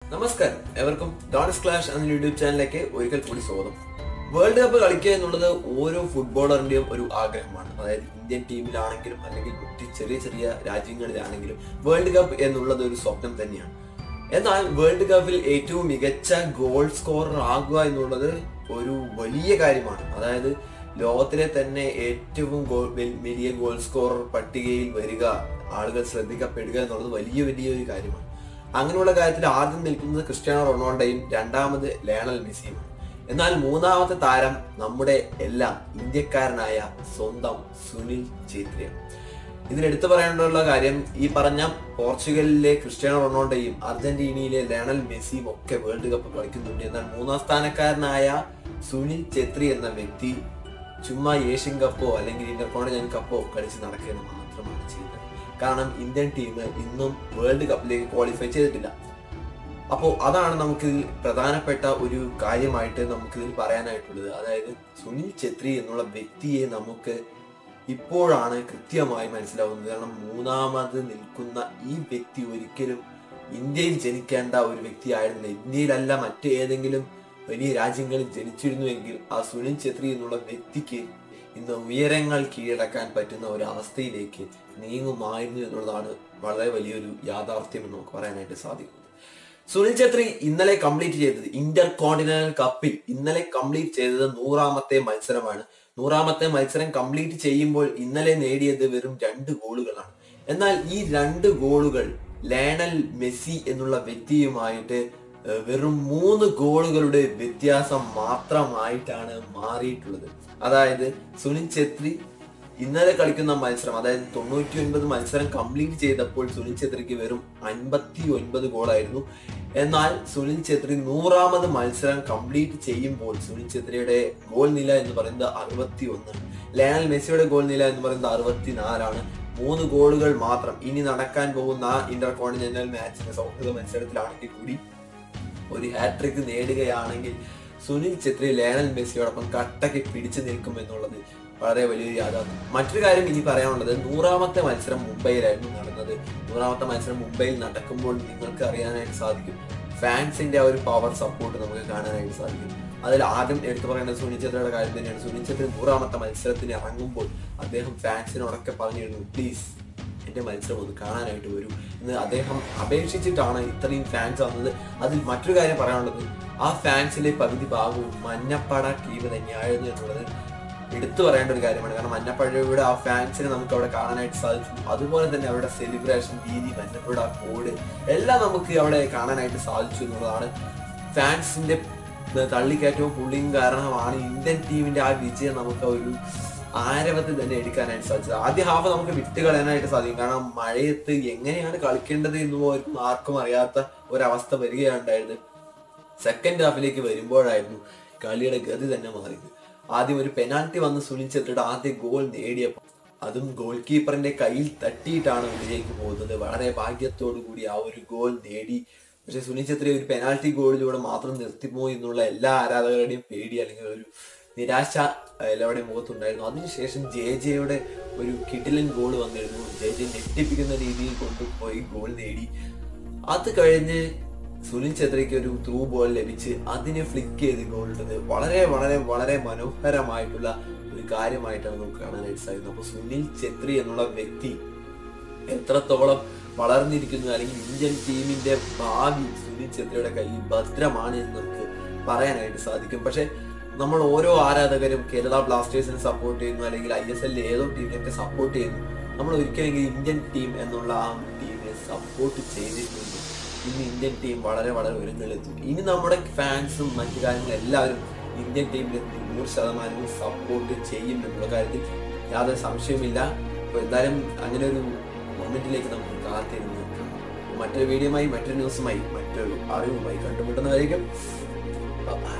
നമസ്കാരം എവർക്കും Dons Clash എന്ന യൂട്യൂബ് ചാനലിലേക്ക് ഒരിക്കൽ കൂടി സ്വാഗതം വേൾഡ് കപ്പ് കളിക്കുക എന്നുള്ളത് ഓരോ ഫുട്ബോളറിന്റെയും ഒരു ആഗ്രഹമാണ് അതായത് ഇന്ത്യൻ ടീമിലാണെങ്കിലും അല്ലെങ്കിൽ മറ്റ് ചെറിയ ചെറിയ രാജ്യങ്ങളിലാണെങ്കിലും വേൾഡ് കപ്പ് എന്നുള്ളത് ഒരു സ്വപ്നം തന്നെയാണ് എന്നാൽ വേൾഡ് കപ്പിൽ ഏറ്റവും മികച്ച ഗോൾ സ്കോറർ ആകുക എന്നുള്ളത് ഒരു വലിയ കാര്യമാണ് അതായത് ലോകത്തിലെ തന്നെ ഏറ്റവും ഗോൾ വൽ- വലിയ ഗോൾ സ്കോറർ പട്ടികയിൽ വരിക ആളുകൾ ശ്രദ്ധിക്കപ്പെടുക എന്നുള്ളത് വലിയ വലിയ ഒരു കാര്യമാണ് അങ്ങനെയുള്ള കാര്യത്തിൽ ആദ്യം നിൽക്കുന്നത് ക്രിസ്ത്യാനോ റൊണാൾഡോയും രണ്ടാമത് ലയണൽ മെസ്സിയുമാണ് എന്നാൽ മൂന്നാമത്തെ താരം നമ്മുടെ എല്ലാം ഇന്ത്യക്കാരനായ സ്വന്തം സുനിൽ ഛേത്രിയാണ് ഇതിൽ എടുത്തു പറയാനുള്ള കാര്യം ഈ പറഞ്ഞ പോർച്ചുഗലിലെ ക്രിസ്ത്യാനോ റൊണാൾഡോയും അർജന്റീനയിലെ ലയണൽ മെസ്സിയും ഒക്കെ വേൾഡ് കപ്പ് കളിക്കുന്നുണ്ട് എന്നാൽ മൂന്നാം സ്ഥാനക്കാരനായ സുനിൽ ഛേത്രി എന്ന വ്യക്തി ചുമ്മാ ഏഷ്യൻ കപ്പോ അല്ലെങ്കിൽ ഇന്റർകോണ്ടിനൽ കപ്പോ കളിച്ച് നടക്കുക മാത്രമാണ് ചെയ്യുന്നത് കാരണം ഇന്ത്യൻ ടീം ഇന്നും വേൾഡ് കപ്പിലേക്ക് ക്വാളിഫൈ ചെയ്തിട്ടില്ല അപ്പോൾ അതാണ് നമുക്ക് പ്രധാനപ്പെട്ട ഒരു കാര്യമായിട്ട് നമുക്കിതിൽ പറയാനായിട്ടുള്ളത് അതായത് സുനിൽ ഛത്രി എന്നുള്ള വ്യക്തിയെ നമുക്ക് ഇപ്പോഴാണ് കൃത്യമായി മനസ്സിലാവുന്നത് കാരണം മൂന്നാമത് നിൽക്കുന്ന ഈ വ്യക്തി ഒരിക്കലും ഇന്ത്യയിൽ ജനിക്കേണ്ട ഒരു വ്യക്തിയായിരുന്നില്ല ഇന്ത്യയിലല്ല മറ്റേതെങ്കിലും വലിയ രാജ്യങ്ങളിൽ ജനിച്ചിരുന്നുവെങ്കിൽ ആ സുനിൽ ഛത്രി എന്നുള്ള വ്യക്തിക്ക് ഇന്ന് ഉയരങ്ങൾ കീഴടക്കാൻ പറ്റുന്ന ഒരു അവസ്ഥയിലേക്ക് നീങ്ങുമായിരുന്നു എന്നുള്ളതാണ് വളരെ വലിയൊരു യാഥാർത്ഥ്യം എന്ന് നമുക്ക് പറയാനായിട്ട് സാധിക്കുന്നത് സുനിൽ ഛത്രി ഇന്നലെ കംപ്ലീറ്റ് ചെയ്തത് ഇന്റർ കോണ്ടിനെന്റൽ കപ്പിൽ ഇന്നലെ കംപ്ലീറ്റ് ചെയ്തത് നൂറാമത്തെ മത്സരമാണ് നൂറാമത്തെ മത്സരം കംപ്ലീറ്റ് ചെയ്യുമ്പോൾ ഇന്നലെ നേടിയത് വെറും രണ്ട് ഗോളുകളാണ് എന്നാൽ ഈ രണ്ട് ഗോളുകൾ ലയണൽ മെസ്സി എന്നുള്ള വ്യക്തിയുമായിട്ട് ഏഹ്, വെറും മൂന്ന് ഗോളുകളുടെ വ്യത്യാസം മാത്രമായിട്ടാണ് മാറിയിട്ടുള്ളത് അതായത് സുനിൽ ഛത്രി ഇന്നലെ കളിക്കുന്ന മത്സരം അതായത് തൊണ്ണൂറ്റി ഒൻപത് മത്സരം കംപ്ലീറ്റ് ചെയ്തപ്പോൾ സുനിൽ ഛത്രിക്ക് വെറും അൻപത്തി ഒൻപത് ഗോളായിരുന്നു എന്നാൽ സുനിൽ ഛത്രി നൂറാമത് മത്സരം കംപ്ലീറ്റ് ചെയ്യുമ്പോൾ സുനിൽ ഛത്രിയുടെ ഗോൾ നില എന്ന് പറയുന്നത് അറുപത്തി ഒന്നാണ് ലയണൽ മെസ്സിയുടെ ഗോൾ നില എന്ന് പറയുന്നത് അറുപത്തി നാലാണ് മൂന്ന് ഗോളുകൾ മാത്രം ഇനി നടക്കാൻ പോകുന്ന ഇന്റർ കോണ്ടിനെന്റൽ മാച്ചിന്റെ സൗഹൃദ മത്സരത്തിലാണെങ്കിൽ കൂടി ഒരു ഹാട്രിക് നേടുകയാണെങ്കിൽ സുനിൽ ഛത്രി ലയണൽ മെസ്സിയോടൊപ്പം കട്ടയ്ക്ക് പിടിച്ചു നിൽക്കും എന്നുള്ളത് വളരെ വലിയൊരു യാഥാർത്ഥ്യം മറ്റൊരു കാര്യം ഇനി പറയാനുള്ളത് നൂറാമത്തെ മത്സരം മുംബൈയിലായിരുന്നു നടന്നത് നൂറാമത്തെ മത്സരം മുംബൈയിൽ നടക്കുമ്പോൾ നിങ്ങൾക്ക് അറിയാനായിട്ട് സാധിക്കും ഫാൻസിന്റെ ആ ഒരു പവർ സപ്പോർട്ട് നമുക്ക് കാണാനായിട്ട് സാധിക്കും അതിൽ ആദ്യം എടുത്തു പറയേണ്ടത് സുനിൽ ഛത്രിയുടെ കാര്യം തന്നെയാണ് സുനിൽ ഛത്രി നൂറാമത്തെ മത്സരത്തിന് ഇറങ്ങുമ്പോൾ അദ്ദേഹം ഫാൻസിനോടൊക്കെ പറഞ്ഞിരുന്നു പ്ലീസ് എന്റെ മത്സരം ഒന്ന് കാണാനായിട്ട് വരൂ എന്ന് അദ്ദേഹം അപേക്ഷിച്ചിട്ടാണ് ഇത്രയും ഫാൻസ് വന്നത് അതിൽ മറ്റൊരു കാര്യം പറയാനുള്ളത് ആ ഫാൻസിലെ പകുതി ഭാഗവും മഞ്ഞപ്പട ടീം തന്നെയായിരുന്നു എന്നുള്ളത് എടുത്തു പറയേണ്ട ഒരു കാര്യമാണ് കാരണം മഞ്ഞപ്പഴയുടെ ആ ഫാൻസിനെ നമുക്ക് അവിടെ കാണാനായിട്ട് സാധിച്ചു അതുപോലെ തന്നെ അവരുടെ സെലിബ്രേഷൻ രീതി മഞ്ഞപ്പഴയുടെ ആ കോഡ് എല്ലാം നമുക്ക് അവിടെ കാണാനായിട്ട് സാധിച്ചു എന്നുള്ളതാണ് ഫാൻസിന്റെ തള്ളിക്കയറ്റവും പുള്ളിയും കാരണമാണ് ഇന്ത്യൻ ടീമിന്റെ ആ വിജയം നമുക്ക് ഒരു ആരവത്തിൽ തന്നെ എടുക്കാനായിട്ട് സാധിച്ചത് ആദ്യ ഹാഫ് നമുക്ക് വിട്ട് കളയാനായിട്ട് സാധിക്കും കാരണം മഴയത്ത് എങ്ങനെയാണ് കളിക്കേണ്ടത് എന്ന് പോലും ആർക്കും അറിയാത്ത ഒരവസ്ഥ വരികയുണ്ടായത് സെക്കൻഡ് ഹാഫിലേക്ക് വരുമ്പോഴായിരുന്നു കളിയുടെ ഗതി തന്നെ മാറിയത് ആദ്യം ഒരു പെനാൽറ്റി വന്ന് സുനിൽ ഛത്രിയുടെ ആദ്യ ഗോൾ നേടിയപ്പോൾ അതും ഗോൾ കീപ്പറിന്റെ കയ്യിൽ തട്ടിയിട്ടാണ് ഉള്ളിലേക്ക് പോകുന്നത് വളരെ ഭാഗ്യത്തോടു കൂടി ആ ഒരു ഗോൾ നേടി പക്ഷെ സുനിൽ ഛത്രി ഒരു പെനാൽറ്റി ഗോളിലൂടെ മാത്രം നിർത്തിപ്പോയി എന്നുള്ള എല്ലാ ആരാധകരുടെയും പേടി അല്ലെങ്കിൽ ഒരു നിരാശ എല്ലാവരുടെയും മുഖത്തുണ്ടായിരുന്നു അതിനുശേഷം ജെ ജെയുടെ ഒരു കിടിലൻ ഗോൾ വന്നിരുന്നു ജെ ജെ ഞെട്ടിപ്പിക്കുന്ന രീതിയിൽ കൊണ്ടുപോയി ഗോൾ നേടി അത് കഴിഞ്ഞ് സുനിൽ ഛത്രിക്ക് ഒരു ത്രൂ ബോൾ ലഭിച്ച് അതിനെ ഫ്ലിക്ക് ചെയ്ത് ഗോൾ ഇട്ടത് വളരെ വളരെ വളരെ മനോഹരമായിട്ടുള്ള ഒരു കാര്യമായിട്ടാണ് നമുക്ക് കാണാനായിട്ട് സാധിക്കുന്നത് അപ്പൊ സുനിൽ ഛത്രി എന്നുള്ള വ്യക്തി എത്രത്തോളം വളർന്നിരിക്കുന്നു അല്ലെങ്കിൽ ഇന്ത്യൻ ടീമിന്റെ ഭാവി സുനിൽ ഛത്രിയുടെ കയ്യിൽ ഭദ്രമാണ് എന്ന് നമുക്ക് പറയാനായിട്ട് സാധിക്കും പക്ഷെ നമ്മൾ ഓരോ ആരാധകരും കേരള ബ്ലാസ്റ്റേഴ്സിനെ സപ്പോർട്ട് ചെയ്യുന്നു അല്ലെങ്കിൽ ഐ എസ് എല്ലിൽ ഏതോ ടീമിനൊക്കെ സപ്പോർട്ട് ചെയ്യുന്നു നമ്മൾ ഒരിക്കലെങ്കിലും ഇന്ത്യൻ ടീം എന്നുള്ള ആ ടീമിനെ സപ്പോർട്ട് ചെയ്തിട്ടുണ്ട് ഇന്ന് ഇന്ത്യൻ ടീം വളരെ വളരെ ഉയരങ്ങളിലെത്തും ഇനി നമ്മുടെ ഫാൻസും മറ്റു കാര്യങ്ങളും എല്ലാവരും ഇന്ത്യൻ ടീമിനെ നൂറ് ശതമാനവും സപ്പോർട്ട് ചെയ്യും എന്നുള്ള കാര്യത്തിൽ യാതൊരു സംശയവുമില്ല അപ്പോൾ എന്തായാലും അങ്ങനെ ഒരു മൊമെന്റിലേക്ക് നമുക്ക് കാത്തിരുന്ന് കാണാം. മറ്റൊരു വീഡിയോയുമായി മറ്റൊരു ന്യൂസുമായി മറ്റൊരു അറിവുമായി കണ്ടുമുട്ടുന്നവരേക്കും bye.